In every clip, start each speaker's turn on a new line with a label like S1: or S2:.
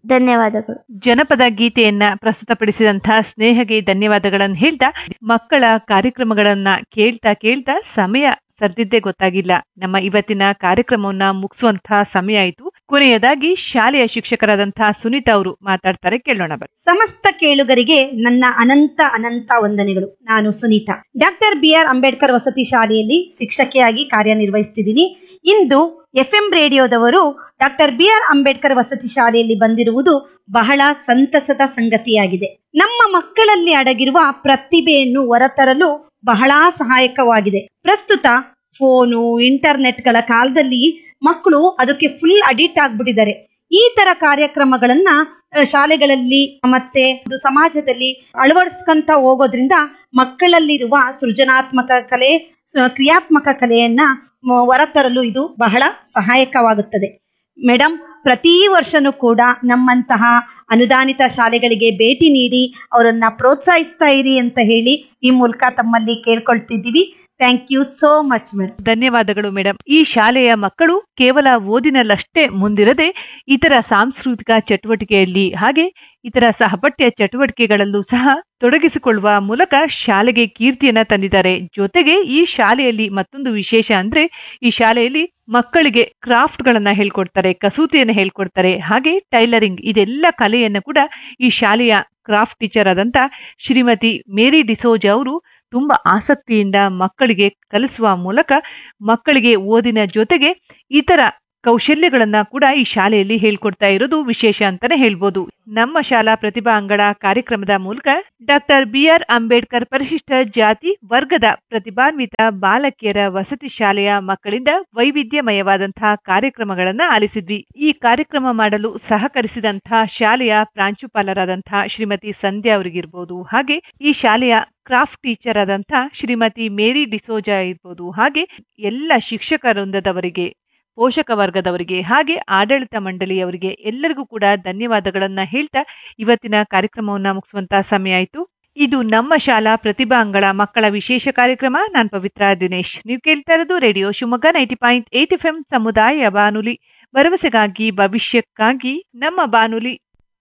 S1: ಧನ್ಯವಾದಗಳು
S2: ಜನಪದ ಗೀತೆಯನ್ನ ಪ್ರಸ್ತುತಪಡಿಸಿದಂತಹ ಸ್ನೇಹಗೆ ಧನ್ಯವಾದಗಳನ್ನು ಹೇಳ್ತಾ ಮಕ್ಕಳ ಕಾರ್ಯಕ್ರಮಗಳನ್ನ ಕೇಳ್ತಾ ಕೇಳ್ತಾ ಸಮಯ ಸದ್ದಿದ್ದೇ ಗೊತ್ತಾಗಿಲ್ಲ ನಮ್ಮ ಇವತ್ತಿನ ಕಾರ್ಯಕ್ರಮವನ್ನ ಮುಗಿಸುವಂತಹ ಸಮಯ ಆಯಿತು ಕೊನೆಯದಾಗಿ ಶಾಲೆಯ ಶಿಕ್ಷಕರಾದಂತಹ ಸುನೀತಾ ಅವರು ಮಾತಾಡ್ತಾರೆ ಕೇಳೋಣ ಬನ್ನಿ
S3: ಸಮಸ್ತ ಕೇಳುಗರಿಗೆ ನನ್ನ ಅನಂತ ಅನಂತ ವಂದನೆಗಳು ನಾನು Sunitha doctor B R Ambedkar ವಸತಿ ಶಾಲೆಯಲ್ಲಿ ಶಿಕ್ಷಕಿಯಾಗಿ ಕಾರ್ಯನಿರ್ವಹಿಸ್ತಿದ್ದೀನಿ ಇಂದು ಎಫ್ ಎಂ ರೇಡಿಯೋದವರು ಡಾಕ್ಟರ್ ಬಿ ಆರ್ ಅಂಬೇಡ್ಕರ್ ವಸತಿ ಶಾಲೆಯಲ್ಲಿ ಬಂದಿರುವುದು ಬಹಳ ಸಂತಸದ ಸಂಗತಿಯಾಗಿದೆ ನಮ್ಮ ಮಕ್ಕಳಲ್ಲಿ ಅಡಗಿರುವ ಪ್ರತಿಭೆಯನ್ನು ಹೊರತರಲು ಬಹಳ ಸಹಾಯಕವಾಗಿದೆ ಪ್ರಸ್ತುತ ಫೋನು ಇಂಟರ್ನೆಟ್ಗಳ ಕಾಲದಲ್ಲಿ ಮಕ್ಕಳು ಅದಕ್ಕೆ ಫುಲ್ ಅಡಿಕ್ಟ್ ಆಗ್ಬಿಟ್ಟಿದ್ದಾರೆ ಈ ತರ ಕಾರ್ಯಕ್ರಮಗಳನ್ನ ಆ, ಶಾಲೆಗಳಲ್ಲಿ ಮತ್ತೆ ಒಂದು ಸಮಾಜದಲ್ಲಿ ಅಳವಡಿಸ್ಕೊಂತ ಹೋಗೋದ್ರಿಂದ ಮಕ್ಕಳಲ್ಲಿರುವ ಸೃಜನಾತ್ಮಕ ಕಲೆ ಸ- ಕ್ರಿಯಾತ್ಮಕ ಕಲೆಯನ್ನ ಮ- ಹೊರತರಲು ಇದು ಬಹಳ ಸಹಾಯಕವಾಗುತ್ತದೆ ಮೇಡಮ್ ಪ್ರತಿ ವರ್ಷನೂ ಕೂಡ ನಮ್ಮಂತಹ ಅನುದಾನಿತ ಶಾಲೆಗಳಿಗೆ ಭೇಟಿ ನೀಡಿ ಅವರನ್ನ ಪ್ರೋತ್ಸಾಹಿಸ್ತಾ ಇರಿ ಅಂತ ಹೇಳಿ ಈ ಮೂಲಕ ತಮ್ಮಲ್ಲಿ ಕೇಳ್ಕೊಳ್ತಿದ್ದೀವಿ thank you so much madam
S2: ಧನ್ಯವಾದಗಳು ಮೇಡಮ್ ಈ ಶಾಲೆಯ ಮಕ್ಕಳು ಕೇವಲ ಓದಿನಲ್ಲಷ್ಟೇ ಮುಂದಿರದೆ ಇತರ ಸಾಂಸ್ಕೃತಿಕ ಚಟುವಟಿಕೆಯಲ್ಲಿ ಹಾಗೆ ಇತರ ಸಹಪಠ್ಯ ಚಟುವಟಿಕೆಗಳಲ್ಲೂ ಸಹ ತೊಡಗಿಸಿಕೊಳ್ಳುವ ಮೂಲಕ ಶಾಲೆಗೆ ಕೀರ್ತಿಯನ್ನ ತಂದಿದ್ದಾರೆ ಜೊತೆಗೆ ಈ ಶಾಲೆಯಲ್ಲಿ ಮತ್ತೊಂದು ವಿಶೇಷ ಅಂದ್ರೆ ಈ ಶಾಲೆಯಲ್ಲಿ ಮಕ್ಕಳಿಗೆ ಕ್ರಾಫ್ಟ್ ಗಳನ್ನ ಹೇಳ್ಕೊಡ್ತಾರೆ ಕಸೂತಿಯನ್ನ ಹೇಳ್ಕೊಡ್ತಾರೆ ಹಾಗೆ ಟೈಲರಿಂಗ್ ಇದೆಲ್ಲ ಕಲೆಯನ್ನು ಕೂಡ ಈ ಶಾಲೆಯ ಕ್ರಾಫ್ಟ್ ಟೀಚರ್ ಆದಂತ ಶ್ರೀಮತಿ ಮೇರಿ ಡಿಸೋಜ ಅವರು ತುಂಬಾ ಆಸಕ್ತಿಯಿಂದ ಮಕ್ಕಳಿಗೆ ಕಲಿಸುವ ಮೂಲಕ ಮಕ್ಕಳಿಗೆ ಓದಿನ ಜೊತೆಗೆ ಇತರ ಕೌಶಲ್ಯಗಳನ್ನ ಕೂಡ ಈ ಶಾಲೆಯಲ್ಲಿ ಹೇಳ್ಕೊಡ್ತಾ ಇರೋದು ವಿಶೇಷ ಅಂತಾನೆ ಹೇಳ್ಬೋದು ನಮ್ಮ ಶಾಲಾ ಪ್ರತಿಭಾ ಅಂಗಳ ಕಾರ್ಯಕ್ರಮದ ಮೂಲಕ ಡಾಕ್ಟರ್ ಬಿ ಆರ್ ಅಂಬೇಡ್ಕರ್ ಪರಿಶಿಷ್ಟ ಜಾತಿ ವರ್ಗದ ಪ್ರತಿಭಾನ್ವಿತ ಬಾಲಕಿಯರ ವಸತಿ ಶಾಲೆಯ ಮಕ್ಕಳಿಂದ ವೈವಿಧ್ಯಮಯವಾದಂತಹ ಕಾರ್ಯಕ್ರಮಗಳನ್ನ ಆಲಿಸಿದ್ವಿ ಈ ಕಾರ್ಯಕ್ರಮ ಮಾಡಲು ಸಹಕರಿಸಿದಂತಹ ಶಾಲೆಯ ಪ್ರಾಂಶುಪಾಲರಾದಂತಹ ಶ್ರೀಮತಿ ಸಂಧ್ಯಾ ಅವರಿಗಿರ್ಬೋದು ಹಾಗೆ ಈ ಶಾಲೆಯ ಕ್ರಾಫ್ಟ್ ಟೀಚರ್ ಆದಂತಹ ಶ್ರೀಮತಿ ಮೇರಿ ಡಿಸೋಜಾ ಇರ್ಬೋದು ಹಾಗೆ ಎಲ್ಲ ಶಿಕ್ಷಕ ವೃಂದದವರಿಗೆ ಪೋಷಕ ವರ್ಗದವರಿಗೆ ಹಾಗೆ ಆಡಳಿತ ಮಂಡಳಿಯವರಿಗೆ ಎಲ್ಲರಿಗೂ ಕೂಡ ಧನ್ಯವಾದಗಳನ್ನ ಹೇಳ್ತಾ ಇವತ್ತಿನ ಕಾರ್ಯಕ್ರಮವನ್ನ ಮುಗಿಸುವಂತಹ ಸಮಯ ಆಯಿತು ಇದು ನಮ್ಮ ಶಾಲಾ ಪ್ರತಿಭಾ ಅಂಗಳ ಮಕ್ಕಳ ವಿಶೇಷ ಕಾರ್ಯಕ್ರಮ ನಾನ್ ಪವಿತ್ರ ದಿನೇಶ್ ನೀವು ಕೇಳ್ತಾ ಇರೋದು radio Shivamogga ninety point eight F M ಸಮುದಾಯ ಬಾನುಲಿ ಭರವಸೆಗಾಗಿ ಭವಿಷ್ಯಕ್ಕಾಗಿ ನಮ್ಮ ಬಾನುಲಿ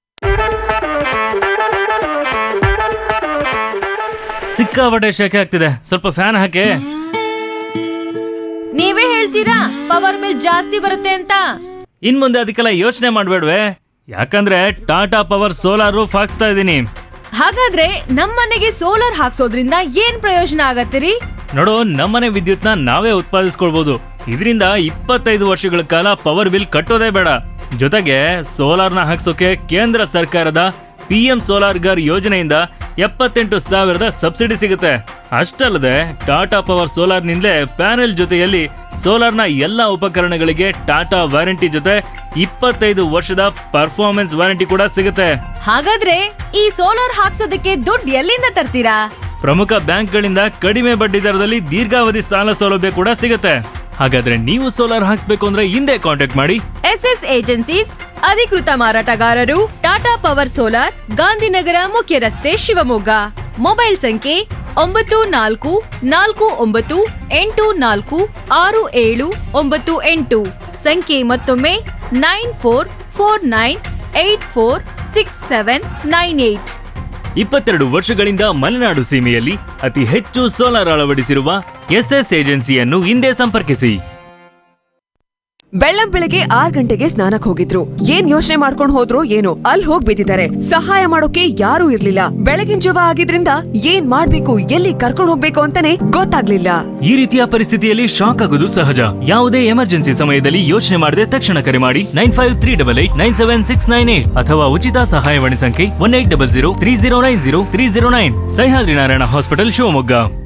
S4: ಸಿಕ್ಕಾಪಟ್ಟೆ ಶೆಕೆ ಆಗ್ತಿದೆ ಸ್ವಲ್ಪ ಫ್ಯಾನ್ ಹಾಕಿ
S5: ನೀವೇ ಹೇಳ್ತೀರಾ ಪವರ್ ಬಿಲ್ ಜಾಸ್ತಿ ಬರುತ್ತೆ ಅಂತ
S4: ಇನ್ ಮುಂದೆ ಅದಕ್ಕೆಲ್ಲ ಯೋಚನೆ ಮಾಡ್ಬೇಡ್ವೆ ಯಾಕಂದ್ರೆ ಟಾಟಾ ಪವರ್ ಸೋಲಾರ್ ರೂಫ್ ಹಾಕ್ಸ್ತಾ ಇದ್ದೀನಿ
S5: ಹಾಗಾದ್ರೆ ನಮ್ಮನೆಗೆ ಸೋಲಾರ್ ಹಾಕ್ಸೋದ್ರಿಂದ ಏನ್ ಪ್ರಯೋಜನ ಆಗತ್ತಿರಿ
S4: ನೋಡು ನಮ್ಮನೆ ವಿದ್ಯುತ್ನ ನಾವೇ ಉತ್ಪಾದಿಸ್ಕೊಳ್ಬಹುದು ಇದರಿಂದ ಇಪ್ಪತ್ತೈದು ವರ್ಷಗಳ ಕಾಲ ಪವರ್ ಬಿಲ್ ಕಟ್ಟೋದೇ ಬೇಡ ಜೊತೆಗೆ ಸೋಲಾರ್ನ ಹಾಕ್ಸೋಕೆ ಕೇಂದ್ರ ಸರ್ಕಾರದ ಪಿ ಎಂ ಸೋಲಾರ್ ಗರ್ ಯೋಜನೆಯಿಂದ ಎಪ್ಪತ್ತೆಂಟು ಸಾವಿರದ ಸಬ್ಸಿಡಿ ಸಿಗುತ್ತೆ ಅಷ್ಟಲ್ಲದೆ ಟಾಟಾ ಪವರ್ ಸೋಲಾರ್ನಿಂದಲೇ ಪ್ಯಾನೆಲ್ ಜೊತೆಯಲ್ಲಿ ಸೋಲಾರ್ನ ಎಲ್ಲ ಉಪಕರಣಗಳಿಗೆ ಟಾಟಾ ವಾರಂಟಿ ಜೊತೆ ಇಪ್ಪತ್ತೈದು ವರ್ಷದ ಪರ್ಫಾರ್ಮೆನ್ಸ್ ವಾರಂಟಿ ಕೂಡ ಸಿಗುತ್ತೆ
S5: ಹಾಗಾದ್ರೆ ಈ ಸೋಲಾರ್ ಹಾಕ್ಸೋದಕ್ಕೆ ದುಡ್ಡು ಎಲ್ಲಿಂದ ತರ್ತೀರಾ
S4: ಪ್ರಮುಖ ಬ್ಯಾಂಕ್ಗಳಿಂದ ಕಡಿಮೆ ಬಡ್ಡಿ ದರದಲ್ಲಿ ದೀರ್ಘಾವಧಿ ಸಾಲ ಸೌಲಭ್ಯ ಕೂಡ ಸಿಗುತ್ತೆ ಹಾಗಾದ್ರೆ ನೀವು ಸೋಲಾರ್ ಹಾಕ್ಸ್ಬೇಕು ಅಂದ್ರೆ ಹಿಂದೆ ಕಾಂಟ್ಯಾಕ್ಟ್ ಮಾಡಿ
S5: ಎಸ್ ಎಸ್ ಏಜೆನ್ಸೀಸ್ ಅಧಿಕೃತ ಮಾರಾಟಗಾರರು ಟಾಟಾ ಪವರ್ ಸೋಲಾರ್ ಗಾಂಧಿನಗರ ಮುಖ್ಯ ರಸ್ತೆ ಶಿವಮೊಗ್ಗ ಮೊಬೈಲ್ ಸಂಖ್ಯೆ ಒಂಬತ್ತು ನಾಲ್ಕು ನಾಲ್ಕು ಒಂಬತ್ತು ಎಂಟು ನಾಲ್ಕು ಆರು ಏಳು ಒಂಬತ್ತು ಎಂಟು ಸಂಖ್ಯೆ ಮತ್ತೊಮ್ಮೆ nine four four nine eight four six seven nine eight
S4: ಇಪ್ಪತ್ತೆರಡು ವರ್ಷಗಳಿಂದ ಮಲೆನಾಡು ಸೀಮೆಯಲ್ಲಿ ಅತಿ ಹೆಚ್ಚು ಸೋಲಾರ್ ಅಳವಡಿಸಿರುವ ಎಸ್ಎಸ್ ಏಜೆನ್ಸಿಯನ್ನು ಹಿಂದೆ ಸಂಪರ್ಕಿಸಿ
S6: ಬೆಳ್ಳಂ ಬೆಳಗ್ಗೆ ಆರ್ ಗಂಟೆಗೆ ಸ್ನಾನಕ್ ಹೋಗಿದ್ರು ಏನ್ ಯೋಚನೆ ಮಾಡ್ಕೊಂಡ್ ಹೋದ್ರು ಏನೋ ಅಲ್ಲಿ ಹೋಗ್ ಬಿದ್ದಿದ್ದಾರೆ ಸಹಾಯ ಮಾಡೋಕೆ ಯಾರೂ ಇರ್ಲಿಲ್ಲ ಬೆಳಗಿನ ಜವ ಆಗಿದ್ರಿಂದ ಏನ್ ಮಾಡ್ಬೇಕು ಎಲ್ಲಿ ಕರ್ಕೊಂಡ್ ಹೋಗ್ಬೇಕು ಅಂತಾನೆ ಗೊತ್ತಾಗ್ಲಿಲ್ಲ
S4: ಈ ರೀತಿಯ ಪರಿಸ್ಥಿತಿಯಲ್ಲಿ ಶಾಕ್ ಆಗೋದು ಸಹಜ ಯಾವುದೇ ಎಮರ್ಜೆನ್ಸಿ ಸಮಯದಲ್ಲಿ ಯೋಚನೆ ಮಾಡದೆ ತಕ್ಷಣ ಕರೆ ಮಾಡಿ nine five three double eight nine seven six nine eight ಅಥವಾ ಉಚಿತ ಸಹಾಯವಾಣಿ ಸಂಖ್ಯೆ one eight double zero three zero nine zero three zero nine Sahyadri Narayana hospital Shivamogga